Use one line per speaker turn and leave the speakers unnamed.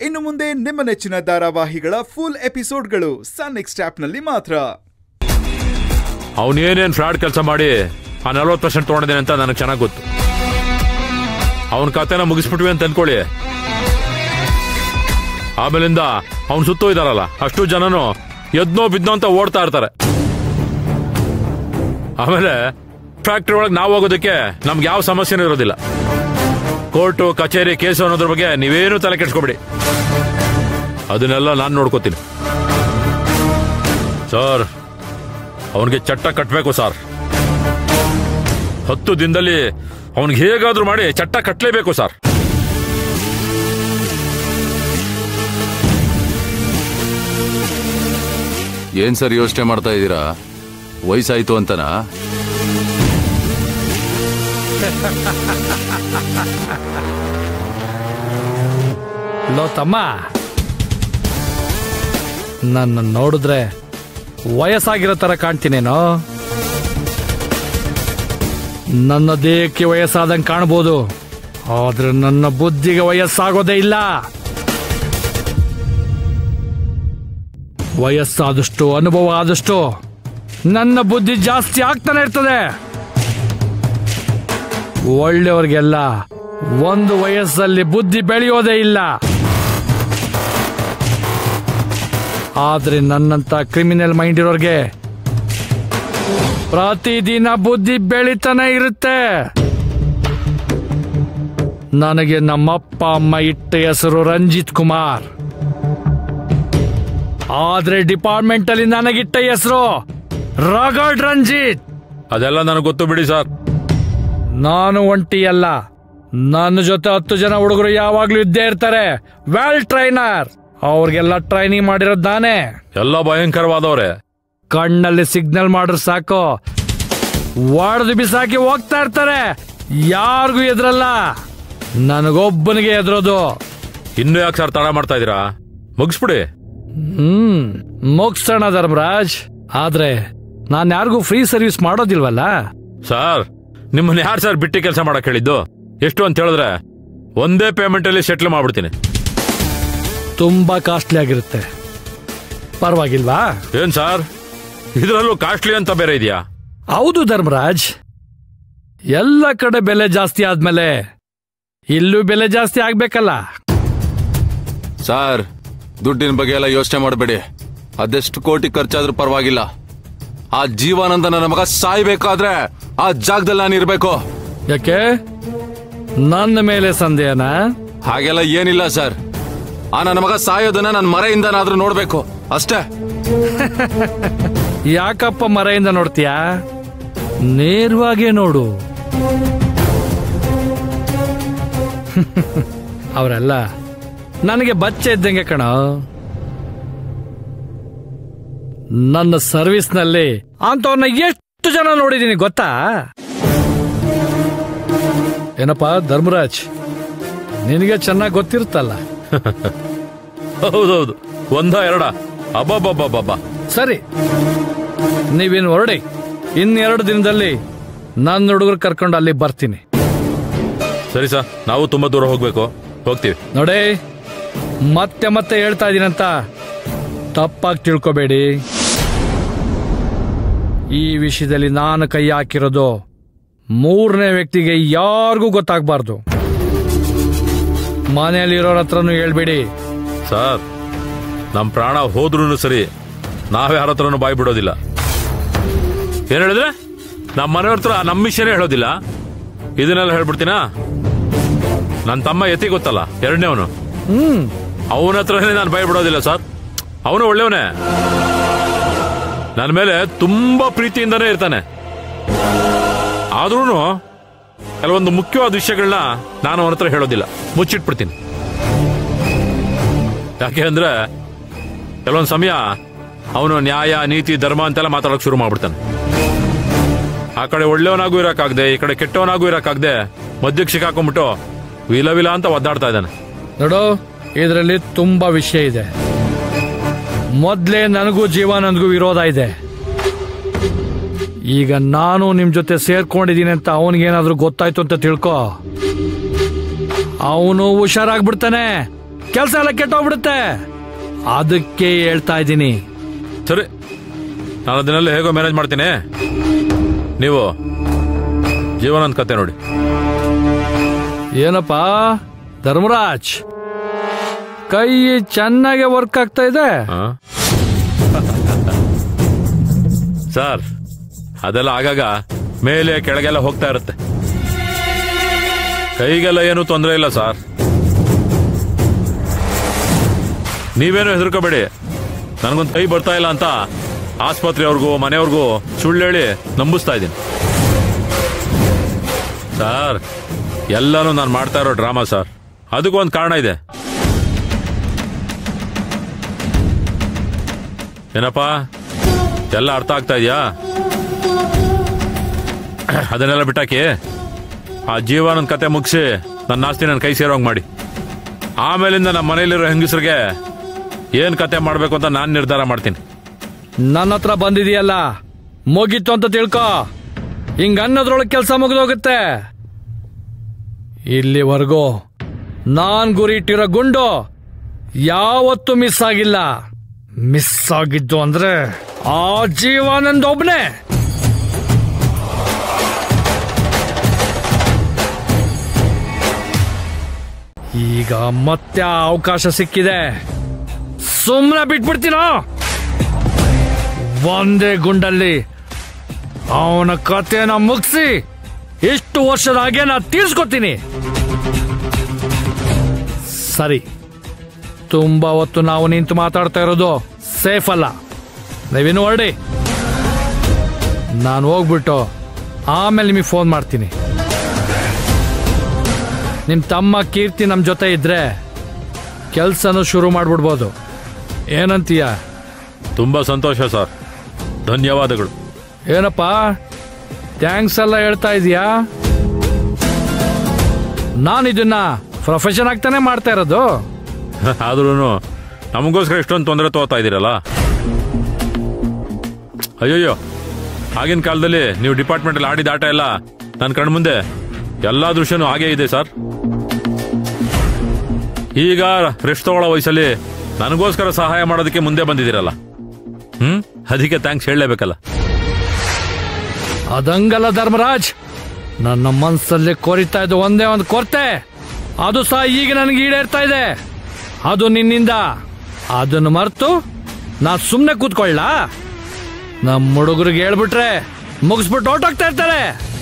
ಇನ್ನು ಮುಂದೆ ನಿಮ್ಮ ನೆಚ್ಚಿನ ಧಾರಾವಾಹಿಗಳ ಫುಲ್ ಎಪಿಸೋಡ್ಗಳು ಸನ್ ನೆಕ್ಸ್ಟ್ ಆಪ್ನಲ್ಲಿ ಮಾತ್ರ
ಅವನೇನೇನು ಫ್ರಾಡ್ ಕೆಲಸ ಮಾಡಿ ಆ ನಲ್ವತ್ತು ಪರ್ಸೆಂಟ್ ತೊಗೊಂಡಿದ್ದೇನೆ ಅಂತ ನನಗೆ ಚೆನ್ನಾಗಿ ಗೊತ್ತು ಅವನ ಖಾತೆನ ಮುಗಿಸ್ಬಿಟ್ವಿ ಅಂತ ಅನ್ಕೊಳ್ಳಿ ಆಮೇಲಿಂದ ಅವನ್ ಸುತ್ತೂ ಇದಾರಲ್ಲ ಅಷ್ಟು ಜನನು ಎದ್ನೋ ಬಿದ್ನೋ ಅಂತ ಓಡ್ತಾ ಇರ್ತಾರೆ ಆಮೇಲೆ ಫ್ಯಾಕ್ಟ್ರಿ ಒಳಗೆ ನಾವು ಹೋಗೋದಕ್ಕೆ ನಮ್ಗೆ ಯಾವ ಸಮಸ್ಯೆನೂ ಇರೋದಿಲ್ಲ ಕೋರ್ಟು ಕಚೇರಿ ಕೇಸು ಅನ್ನೋದ್ರ ಬಗ್ಗೆ ನೀವೇನು ತಲೆ ಕೆಡ್ಸ್ಕೊಬಿಡಿ ಅದನ್ನೆಲ್ಲ ನಾನು ನೋಡ್ಕೋತೀನಿ ಸರ್ ಅವನಿಗೆ ಚಟ್ಟ ಕಟ್ಟಬೇಕು ಸರ್ ಹತ್ತು ದಿನದಲ್ಲಿ ಅವನಿಗೆ ಹೇಗಾದ್ರೂ ಮಾಡಿ ಚಟ್ಟ ಕಟ್ಟಲೇಬೇಕು ಸರ್
ಏನ್ ಸರ್ ಯೋಚನೆ ಮಾಡ್ತಾ ಇದ್ದೀರಾ ವಯಸ್ಸಾಯ್ತು ಅಂತನಾ
ಲೋ ತಮ್ಮ ನನ್ನ ನೋಡಿದ್ರೆ ವಯಸ್ಸಾಗಿರೋ ತರ ಕಾಣ್ತೀನೇನೋ ನನ್ನ ದೇಹಕ್ಕೆ ವಯಸ್ಸಾದಂಗೆ ಕಾಣ್ಬೋದು ಆದ್ರೆ ನನ್ನ ಬುದ್ಧಿಗೆ ವಯಸ್ಸಾಗೋದೇ ಇಲ್ಲ ವಯಸ್ಸಾದಷ್ಟು ಅನುಭವ ಆದಷ್ಟು ನನ್ನ ಬುದ್ಧಿ ಜಾಸ್ತಿ ಆಗ್ತಾನೆ ಇರ್ತದೆ ಒಳ್ಳೆಯವ್ರಿಗೆಲ್ಲ ಒಂದು ವಯಸ್ಸಲ್ಲಿ ಬುದ್ಧಿ ಬೆಳೆಯೋದೇ ಇಲ್ಲ ಆದ್ರೆ ನನ್ನಂತ ಕ್ರಿಮಿನಲ್ ಮೈಂಡ್ ಇರೋರ್ಗೆ ಪ್ರತಿದಿನ ಬುದ್ಧಿ ಬೆಳಿತಾನೆ ಇರುತ್ತೆ ನನಗೆ ನಮ್ಮಪ್ಪ ಅಮ್ಮ ಇಟ್ಟ ಹೆಸರು ರಂಜಿತ್ ಕುಮಾರ್ ಆದ್ರೆ ಡಿಪಾರ್ಟ್ಮೆಂಟ್ ಅಲ್ಲಿ ನನಗಿಟ್ಟ ಹೆಸರು ರಗಡ್ ರಂಜಿತ್
ಅದೆಲ್ಲ ನನಗೆ ಗೊತ್ತು ಬಿಡಿ ಸರ್
ನಾನು ಒಂಟಿ ಅಲ್ಲ ನನ್ನ ಜೊತೆ ಹತ್ತು ಜನ ಹುಡುಗರು ಯಾವಾಗ್ಲೂ ಇದ್ದೇ ಇರ್ತಾರೆ ವೆಲ್ ಟ್ರೈನರ್ ಅವ್ರಿಗೆಲ್ಲ ಟ್ರೈನಿಂಗ್ ಮಾಡಿರೋದು ನಾನೇ
ಎಲ್ಲ ಭಯಂಕರವಾದವ್ರೆ
ಕಣ್ಣಲ್ಲಿ ಸಿಗ್ನಲ್ ಮಾಡ್ರೆ ಸಾಕು ಒಡೆದು ಬಿಸಾಕಿ ಹೋಗ್ತಾ ಇರ್ತಾರೆ ಯಾರಿಗೂ ಎದ್ರಲ್ಲ ನನಗೊಬ್ಬನಿಗೆ ಎದ್ರೋದು
ಇನ್ನು ಯಾಕೆ ಸರ್ ತಡ ಮಾಡ್ತಾ ಇದೀರಾ ಮುಗಿಸ್ಬಿಡಿ
ಹ್ಮ್ ಮುಗ್ಸೋಣ ಧರ್ಮರಾಜ್ ಆದ್ರೆ ನಾನ್ ಯಾರಿಗೂ ಫ್ರೀ ಸರ್ವಿಸ್ ಮಾಡೋದಿಲ್ವಲ್ಲ
ಸರ್ ನಿಮ್ಮನ್ನ ಯಾರು ಸರ್ ಬಿಟ್ಟಿ ಕೆಲಸ ಮಾಡಕ್ ಹೇಳಿದ್ದು ಎಷ್ಟು ಅಂತ ಹೇಳಿದ್ರೆ ಒಂದೇ ಪೇಮೆಂಟ್ ಅಲ್ಲಿ ಸೆಟ್ಲ್ ಮಾಡ್ಬಿಡ್ತೀನಿ
ತುಂಬಾ ಕಾಸ್ಟ್ಲಿ ಆಗಿರುತ್ತೆ ಪರವಾಗಿಲ್ವಾ
ಏನ್ ಸರ್ ಇದರಲ್ಲೂ ಕಾಸ್ಟ್ಲಿ ಅಂತ ಬೇರೆ ಇದೆಯಾ
ಹೌದು ಧರ್ಮರಾಜ್ ಎಲ್ಲ ಕಡೆ ಬೆಲೆ ಜಾಸ್ತಿ ಆದ್ಮೇಲೆ ಇಲ್ಲೂ ಬೆಲೆ ಜಾಸ್ತಿ ಆಗ್ಬೇಕಲ್ಲ
ಸರ್ ದುಡ್ಡಿನ ಬಗ್ಗೆ ಎಲ್ಲ ಯೋಚನೆ ಮಾಡಬೇಡಿ ಅದೆಷ್ಟು ಕೋಟಿ ಖರ್ಚಾದ್ರೂ ಪರವಾಗಿಲ್ಲ ಆ ಜೀವಾನಂದ ನನ್ನ ಮಗ ಸಾಯ್ಬೇಕಾದ್ರೆ ಆ ಜಾಗದಲ್ಲಿ ನಾನು ಇರ್ಬೇಕು
ಯಾಕೆ ನನ್ನ ಮೇಲೆ ಸಂದೇಹನ
ಹಾಗೆಲ್ಲ ಏನಿಲ್ಲ ಸರ್ ಆ ನನ್ನ ಮಗ ಸಾಯೋದನ್ನ ನನ್ನ ಮರೆಯಿಂದನಾದ್ರೂ ನೋಡ್ಬೇಕು ಅಷ್ಟೇ
ಯಾಕಪ್ಪ ಮರೆಯಿಂದ ನೋಡ್ತೀಯಾ ನೇರವಾಗೇ ನೋಡು ಅವರೆಲ್ಲ ನನಗೆ ಬಚ್ಚೆ ಇದ್ದಂಗೆ ಕಣ ನನ್ನ ಸರ್ವಿಸ್ನಲ್ಲಿ ಅಂತವ್ರನ್ನ ಎಷ್ಟು ಜನ ನೋಡಿದೀನಿ ಗೊತ್ತಾ ಏನಪ್ಪ ಧರ್ಮರಾಜ್ ನಿನಗೆ ಚೆನ್ನಾಗಿ ಗೊತ್ತಿರುತ್ತಲ್ಲ
ಹೌದೌದು ಒಂದ ಎರಡ ಅಬ್ಬಬ್ಬಬ್ಬಬ್ಬ
ಸರಿ ನೀವೇನು ಹೊರಡಿ ಇನ್ನೆರಡು ದಿನದಲ್ಲಿ ನನ್ನ ಹುಡುಗರು ಕರ್ಕೊಂಡು ಅಲ್ಲಿ ಬರ್ತೀನಿ
ಸರಿ ಸರ್ ನಾವು ತುಂಬಾ ದೂರ ಹೋಗ್ಬೇಕು ಹೋಗ್ತೀವಿ
ನೋಡಿ ಮತ್ತೆ ಮತ್ತೆ ಹೇಳ್ತಾ ಇದೀನಂತ ತಪ್ಪಾಗಿ ತಿಳ್ಕೊಬೇಡಿ ಈ ವಿಷಯದಲ್ಲಿ ನಾನು ಕೈ ಹಾಕಿರೋದು ಮೂರನೇ ವ್ಯಕ್ತಿಗೆ ಯಾರಿಗೂ ಗೊತ್ತಾಗಬಾರ್ದು ಮನೆಯಲ್ಲಿರೋರ ಹತ್ರನೂ ಹೇಳ್ಬೇಡಿ
ಸರ್ ನಮ್ಮ ಪ್ರಾಣ ಹೋದ್ರೂ ಸರಿ ನಾವ್ ಯಾರ ಹತ್ರನೂ ಬಾಯ್ ಬಿಡೋದಿಲ್ಲ ಏನ್ ಹೇಳಿದ್ರೆ ನಮ್ಮ ಮನೆಯವ್ರ ಹತ್ರ ನಮ್ಮ ವಿಷಯನೇ ಹೇಳೋದಿಲ್ಲ ಇದನ್ನೆಲ್ಲ ಹೇಳ್ಬಿಡ್ತೀನಾ ನನ್ನ ತಮ್ಮ ಎತ್ತಿ ಗೊತ್ತಲ್ಲ ಎರಡನೇವನು
ಹ್ಮ್
ಅವನ ಹತ್ರನೇ ನಾನು ಭಯ ಬಿಡೋದಿಲ್ಲ ಸರ್ ಅವನು ಒಳ್ಳೆಯವನೇ ನನ್ನ ಮೇಲೆ ತುಂಬಾ ಪ್ರೀತಿಯಿಂದನೇ ಇರ್ತಾನೆ ಆದ್ರೂ ಕೆಲವೊಂದು ಮುಖ್ಯವಾದ ವಿಷಯಗಳನ್ನ ನಾನು ಅವನ ಹತ್ರ ಹೇಳೋದಿಲ್ಲ ಮುಚ್ಚಿಟ್ಬಿಡ್ತೀನಿ ಯಾಕೆ ಅಂದ್ರೆ ಕೆಲವೊಂದು ಸಮಯ ಅವನು ನ್ಯಾಯ ನೀತಿ ಧರ್ಮ ಅಂತೆಲ್ಲ ಮಾತಾಡೋಕೆ ಶುರು ಮಾಡ್ಬಿಡ್ತಾನೆ ಆ ಕಡೆ ಒಳ್ಳೆಯವನಾಗೂ ಇರಕ್ಕಾಗ್ದೆ ಈ ಕಡೆ ಕೆಟ್ಟವನಾಗೂ ಇರಕ್ಕಾಗ್ದೆ ಮಧ್ಯಕ್ಕೆ ಸಿಕ್ಕಾಕೊಂಡ್ಬಿಟ್ಟು ವಿಲ ವಿಲ ಅಂತ ಒದ್ದಾಡ್ತಾ ಇದ್ದಾನೆ
ನೋಡು ಇದರಲ್ಲಿ ತುಂಬಾ ವಿಷಯ ಇದೆ ಮೊದ್ಲೇ ನನಗೂ ಜೀವಾನಂದ್ಗೂ ವಿರೋಧ ಇದೆ ಈಗ ನಾನು ನಿಮ್ ಜೊತೆ ಸೇರ್ಕೊಂಡಿದ್ದೀನಿ ಅಂತ ಅವನಿಗೇನಾದ್ರೂ ಗೊತ್ತಾಯ್ತು ಅಂತ ತಿಳ್ಕೊ ಅವನು ಹುಷಾರಾಗ್ಬಿಡ್ತಾನೆ ಕೆಲಸ ಎಲ್ಲ ಕೆಟ್ಟೋಗ್ಬಿಡುತ್ತೆ ಅದಕ್ಕೆ ಹೇಳ್ತಾ ಇದ್ದೀನಿ
ಸರಿ ನಾನು ಅದನ್ನೆಲ್ಲ ಹೇಗೋ ಮ್ಯಾನೇಜ್ ಮಾಡ್ತೀನಿ ನೀವು ಜೀವನದ ಕತೆ ನೋಡಿ
ಏನಪ್ಪ ಧರ್ಮರಾಜ್ ಕೈ ಚೆನ್ನಾಗಿ ವರ್ಕ್ ಆಗ್ತಾ ಇದೆ
ಆ? ಸರ್ ಅದೆಲ್ಲ ಆಗಾಗ ಮೇಲೆ ಕೆಳಗೆಲ್ಲ ಹೋಗ್ತಾ ಇರುತ್ತೆ ಕೈಗೆಲ್ಲ ಏನು ತೊಂದರೆ ಇಲ್ಲ ಸರ್ ನೀವೇನು ಹೆದರ್ಕೋಬೇಡಿ ನನಗೊಂದು ಕೈ ಬರ್ತಾ ಇಲ್ಲ ಅಂತ ಆಸ್ಪತ್ರೆಯವ್ರಿಗೂ ಮನೆಯವ್ರಿಗೂ ಸುಳ್ಳು ಹೇಳಿ ನಂಬಿಸ್ತಾ ಇದ್ದೀನಿ ಸರ್ ಎಲ್ಲನೂ ನಾನು ಮಾಡ್ತಾ ಇರೋ ಡ್ರಾಮಾ ಸರ್ ಅದಕ್ಕೂ ಒಂದು ಕಾರಣ ಇದೆ ಏನಪ್ಪ ಎಲ್ಲ ಅರ್ಥ ಆಗ್ತಾ ಇದೆಯಾ ಅದನ್ನೆಲ್ಲ ಬಿಟ್ಟಾಕಿ ಆ ಜೀವನದ ಕತೆ ಮುಗಿಸಿ ನನ್ನ ಆಸ್ತಿ ನನ್ನ ಕೈ ಸೇರೋಂಗ್ ಮಾಡಿ ಆಮೇಲಿಂದ ನಮ್ಮ ಮನೇಲಿರೋ ಹೆಂಗಸರಿಗೆ ಏನು ಕತೆ ಮಾಡಬೇಕು ಅಂತ ನಾನು ನಿರ್ಧಾರ ಮಾಡ್ತೀನಿ
ನನ್ನ ಹತ್ರ ಬಂದಿದೆಯಲ್ಲ ಮುಗೀತು ಅಂತ ತಿಳ್ಕೊ ಹಿಂಗ ಅನ್ನೋದ್ರೊಳಗೆ ಕೆಲಸ ಮುಗಿದೋಗುತ್ತೆ ಇಲ್ಲಿವರೆಗೂ ನಾನ್ ಗುರಿ ಇಟ್ಟಿರೋ ಗುಂಡು ಯಾವತ್ತೂ ಮಿಸ್ ಆಗಿಲ್ಲ ಮಿಸ್ ಆಗಿದ್ದು ಅಂದ್ರೆ ಆ ಜೀವಾನಂದ್ ಒಬ್ನೇ ಈಗ ಮತ್ತೆ ಆ ಅವಕಾಶ ಸಿಕ್ಕಿದೆ ಸುಮ್ಮನೆ ಬಿಟ್ಬಿಡ್ತೀನೋ ಒಂದೇ ಗುಂಡಲ್ಲಿ ಅವನ ಕಥೆನ ಮುಗಿಸಿ ಇಷ್ಟು ವರ್ಷದ ಹಾಗೆ ನಾ ತೀರ್ಸ್ಕೊತೀನಿ ಸರಿ ತುಂಬಾ ಹೊತ್ತು ನಾವು ನಿಂತು ಮಾತಾಡ್ತಾ ಇರೋದು ಸೇಫ್ ಅಲ್ಲ ನೀವಿನ್ನು ಹೊರಡಿ ನಾನು ಹೋಗ್ಬಿಟ್ಟು ಆಮೇಲೆ ನಿಮಗೆ ಫೋನ್ ಮಾಡ್ತೀನಿ ನಿಮ್ಮ ತಮ್ಮ ಕೀರ್ತಿ ನಮ್ಮ ಜೊತೆ ಇದ್ರೆ ಕೆಲಸನೂ ಶುರು ಮಾಡ್ಬಿಡ್ಬೋದು ಏನಂತೀಯ
ತುಂಬ ಸಂತೋಷ ಸರ್ ಧನ್ಯವಾದಗಳು
ಏನಪ್ಪ ಥ್ಯಾಂಕ್ಸ್ ಎಲ್ಲ ಹೇಳ್ತಾ ಇದೀಯಾ ನಾನು ಇದನ್ನ ಪ್ರೊಫೆಷನ್ ಆಗ್ತಾನೆ ಮಾಡ್ತಾ ಇರೋದು
ಆದ್ರೂ ನಮಗೋಸ್ಕರ ಇಷ್ಟೊಂದು ತೊಂದರೆ ತಗೋತಾ ಇದ್ದೀರಲ್ಲ ಅಯ್ಯಯ್ಯೋ ಆಗಿನ ಕಾಲದಲ್ಲಿ ನೀವು ಡಿಪಾರ್ಟ್ಮೆಂಟಲ್ಲಿ ಆಡಿದ ಆಟ ಎಲ್ಲ ನನ್ನ ಕಣ್ಮುಂದೆ ಎಲ್ಲ ದೃಶ್ಯನೂ ಹಾಗೇ ಇದೆ ಸರ್ ಈಗ ರೆಸ್ಟ್ ತಗೊಳ್ಳೋ ವಯಸ್ಸಲ್ಲಿ ನನಗೋಸ್ಕರ ಸಹಾಯ ಮಾಡೋದಕ್ಕೆ ಮುಂದೆ ಬಂದಿದ್ದೀರಲ್ಲ ಹ್ಮ್ ಅದಕ್ಕೆ ಥ್ಯಾಂಕ್ಸ್ ಹೇಳಲೇಬೇಕಲ್ಲ
ಅದಂಗಲ್ಲ ಧರ್ಮರಾಜ್ ನನ್ನ ಮನಸ್ಸಲ್ಲಿ ಕೊರಿತಾ ಇದ್ದು ಒಂದೇ ಒಂದು ಕೊರತೆ ಅದು ಸಹ ಈಗ ನನಗೆ ಈಡೇರ್ತಾ ಇದೆ ಅದು ನಿನ್ನಿಂದ ಅದನ್ನು ಮರೆತು ನಾ ಸುಮ್ಮನೆ ಕೂತ್ಕೊಳ್ಳ ನಮ್ಮ ಹುಡುಗರಿಗೆ ಹೇಳ್ಬಿಟ್ರೆ ಮುಗಿಸ್ಬಿಟ್ಟು ಹೊರ್ಟೋಗ್ತಾ ಇರ್ತಾರೆ